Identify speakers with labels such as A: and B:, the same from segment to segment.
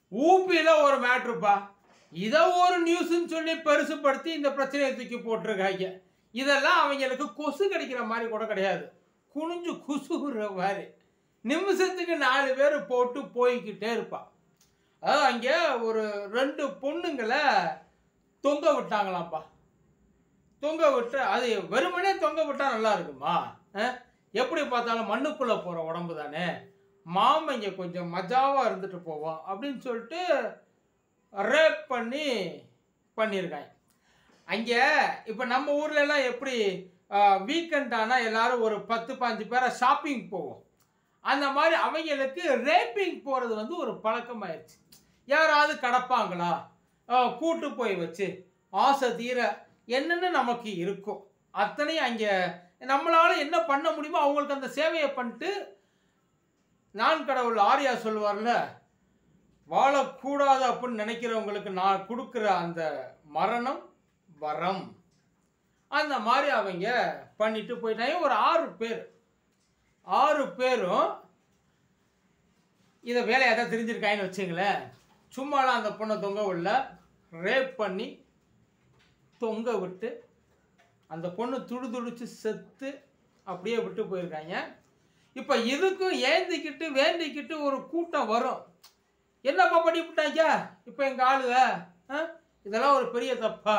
A: ஊபியில் ஒரு மேட்ருப்பா இதை ஒரு நியூஸ்ன்னு சொல்லி பெருசுப்படுத்தி இந்த பிரச்சனையை தூக்கி போட்டிருக்காங்க இதெல்லாம் அவங்களுக்கு கொசு கடிக்கிற மாதிரி கூட கிடையாது குனிஞ்சு குசுகுற மாதிரி நிமிஷத்துக்கு நாலு பேர் போட்டு போய்கிட்டே இருப்பா அதாவது அங்கே ஒரு ரெண்டு பொண்ணுங்களை தொங்க விட்டாங்களாம்ப்பா தொங்க விட்டு அது வெறுமனே தொங்க விட்டா நல்லா இருக்குமா அஹ்? எப்படி பார்த்தாலும் மண்ணுக்குள்ளே போகிற உடம்பு தானே மாமங்க கொஞ்சம் மஜாவாக இருந்துட்டு போவோம் அப்படின்னு சொல்லிட்டு ரேப் பண்ணி பண்ணியிருக்காங்க அங்கே இப்போ நம்ம ஊர்ல எல்லாம் எப்படி வீக்கெண்ட் ஆனால் எல்லாரும் ஒரு பத்து பாஞ்சு பேரை ஷாப்பிங் போவோம் அந்த மாதிரி அவங்களுக்கு ரேப்பிங் போகிறது வந்து ஒரு பழக்கமாயிருச்சு யாராவது கடப்பாங்களா ஆஹ் கூட்டு போய் வச்சு ஆசை தீர என்னென்ன நமக்கு இருக்கும் அத்தனையும் அங்கே நம்மளால் என்ன பண்ண முடியுமோ அவங்களுக்கு அந்த சேவையை பண்ணிட்டு நான் கடவுள் ஆர்யா சொல்லுவார்ல வாழக்கூடாது அப்படின்னு நினைக்கிறவங்களுக்கு நான் கொடுக்குற அந்த மரணம் வரம் அந்த மாதிரி அவங்க பண்ணிட்டு போயிட்டாங்க ஒரு ஆறு பேர் ஆறு பேரும் இதை வேலையாக தான் தெரிஞ்சிருக்காங்கன்னு வச்சுங்களேன் சும்மாலாம் அந்த பொண்ணை தொங்க விடல ரேப் பண்ணி தொங்க விட்டு அந்த பொண்ணு துடு துடிச்சு செத்து அப்படியே விட்டு போயிருக்காங்க இப்போ இதுக்கும் ஏந்திக்கிட்டு வேண்டிக்கிட்டு ஒரு கூட்டம் வரும் என்னப்பா பண்ணி விட்டாங்க இப்போ எங்கள் ஆளுக ஆ? இதெல்லாம் ஒரு பெரிய தப்பா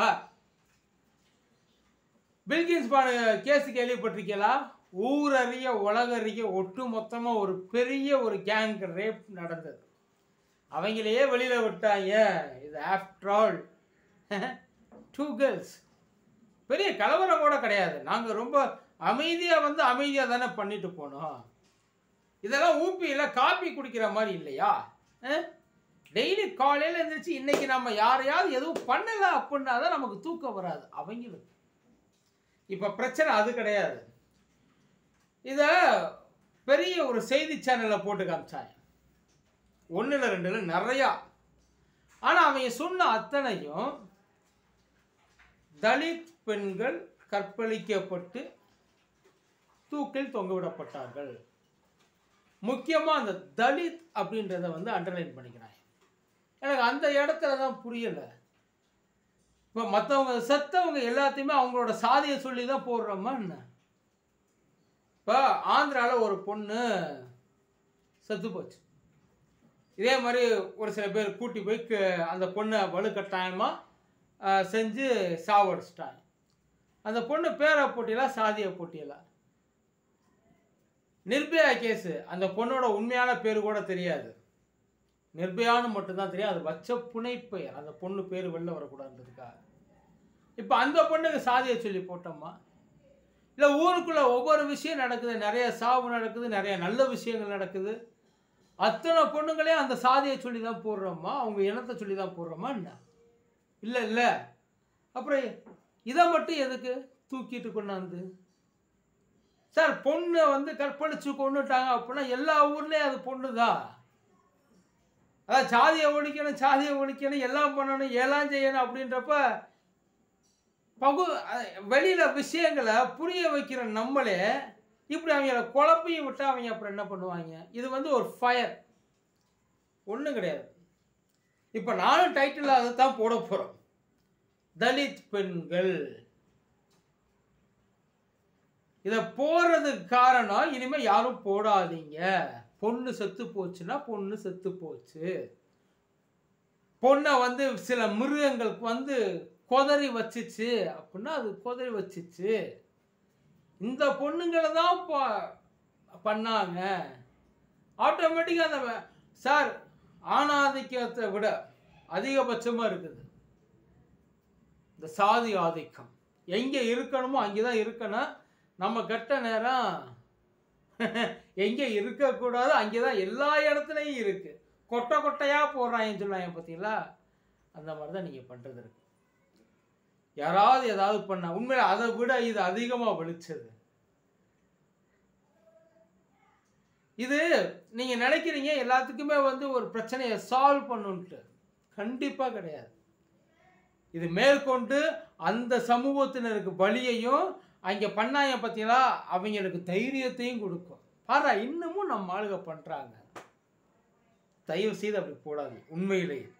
A: பில்கின்ஸ் பானு கேஸ் கேள்விப்பட்டிருக்கீங்களா ஊரறிய உலகறிய ஒட்டு மொத்தமாக ஒரு பெரிய ஒரு கேங் ரேப் நடந்தது அவங்களையே வெளியில் விட்டாங்க இது ஆஃப்டர் ஆல் டூ கேர்ள்ஸ் பெரிய கலவரம் கூட கிடையாது நாங்கள் ரொம்ப அமைதியாக வந்து அமைதியாக தானே பண்ணிட்டு போனோம் இதெல்லாம் ஊப்பியில் காப்பி குடிக்கிற மாதிரி இல்லையா டெய்லி காலையில் எழுந்திரிச்சு இன்னைக்கு நம்ம யாரையாவது எதுவும் பண்ணல அப்படின்னா தான் நமக்கு தூக்கம் வராது அவங்களுக்கு இப்போ பிரச்சனை அது கிடையாது இதை பெரிய ஒரு செய்தி சேனலில் போட்டு காமிச்சாங்க ஒன்றில் ரெண்டில் நிறையா ஆனால் அவங்க சொன்ன அத்தனையும் தலித் பெண்கள் கற்பழிக்கப்பட்டு தூக்கில் தொங்கவிடப்பட்டார்கள் முக்கியமாக அந்த தலித் அப்படின்றத வந்து அண்டர்லைன் பண்ணிக்கிறாங்க எனக்கு அந்த இடத்துல தான் புரியலை இப்போ மற்றவங்க செத்தவங்க எல்லாத்தையுமே அவங்களோட சாதியை சொல்லி தான் போடுறோமா என்ன இப்போ ஆந்திராவில் ஒரு பொண்ணு செத்து போச்சு இதே மாதிரி ஒரு சில பேர் கூட்டி போய் க- அந்த பொண்ணை வலுக்கட்டாயமாக செஞ்சு சாவடிச்சிட்டாங்க அந்த பொண்ணு பேரை போட்டியலா சாதியை போட்டியலா நிர்பயா கேஸு அந்த பொண்ணோட உண்மையான பேர் கூட தெரியாது நிர்பயான்னு மட்டும்தான் தெரியும் அது வச்ச புனைப்பெயர் அந்த பொண்ணு பேர் வெளில வரக்கூடாதுன்றதுக்காக இப்போ அந்த பொண்ணுக்கு சாதியை சொல்லி போட்டோமா இல்லை ஊருக்குள்ள ஒவ்வொரு விஷயம் நடக்குது நிறைய சாவு நடக்குது நிறைய நல்ல விஷயங்கள் நடக்குது அத்தனை பொண்ணுங்களையும் அந்த சாதியை சொல்லி தான் போடுறோமா அவங்க இனத்தை சொல்லி தான் போடுறோமா என்ன இல்லை இல்லை அப்புறம் இதை மட்டும் எதுக்கு தூக்கிட்டு கொண்டாந்து சார் பொண்ணை வந்து கற்பழிச்சு கொண்டுட்டாங்க அப்படின்னா எல்லா ஊர்லேயும் அது பொண்ணு தான் அதான் சாதியை ஒழிக்கணும் சாதியை ஒழிக்கணும் எல்லாம் பண்ணணும் எல்லாம் செய்யணும் அப்படின்றப்ப பகு அஹ் வெளியில விஷயங்களை புரிய வைக்கிற நம்மளே இப்படி அவங்கள குழப்பையும் விட்டு அவங்க அப்புறம் என்ன பண்ணுவாங்க இது வந்து ஒரு ஃபயர் ஒன்றும் கிடையாது இப்போ நானும் டைட்டில் அதை தான் போட போகிறோம் தலித் பெண்கள் இதை போடுறதுக்கு காரணம் இனிமேல் யாரும் போடாதீங்க பொண்ணு செத்து போச்சுன்னா பொண்ணு செத்து போச்சு பொண்ணை வந்து சில மிருகங்களுக்கு வந்து கொதறி வச்சுச்சு அப்படின்னா அது கொதறி வச்சுச்சு இந்த பொண்ணுங்களை தான் ப- பண்ணாங்க ஆட்டோமேட்டிக்காக அந்த வ- சார் ஆணாதிக்கத்தை விட அதிகபட்சமாக இருக்குது இந்த சாதி ஆதிக்கம் எங்கே இருக்கணுமோ அங்கே தான் இருக்கணும் நம்ம கெட்ட நேரம் எங்கே இருக்கக்கூடாதோ அங்கே தான் எல்லா இடத்துலையும் இருக்கு கொட்டை கொட்டையாக போடுறாங்கன்னு சொல்லுவாங்க பார்த்தீங்களா அந்த மாதிரி தான் நீங்கள் பண்ணுறது இருக்கு யாராவது ஏதாவது பண்ண உண்மையில அதை விட இது அதிகமாக வெளிச்சது இது நீங்க நினைக்கிறீங்க எல்லாத்துக்குமே வந்து ஒரு பிரச்சனையை சால்வ் பண்ணுன்ட்டு கண்டிப்பா கிடையாது இது மேற்கொண்டு அந்த சமூகத்தினருக்கு பலியையும் அங்க பண்ணாங்க பார்த்தீங்களா அவங்களுக்கு தைரியத்தையும் கொடுக்கும் பாரா இன்னமும் நம்ம ஆளுக பண்றாங்க தயவு செய்து அப்படி போடாதீங்க உண்மையிலேயே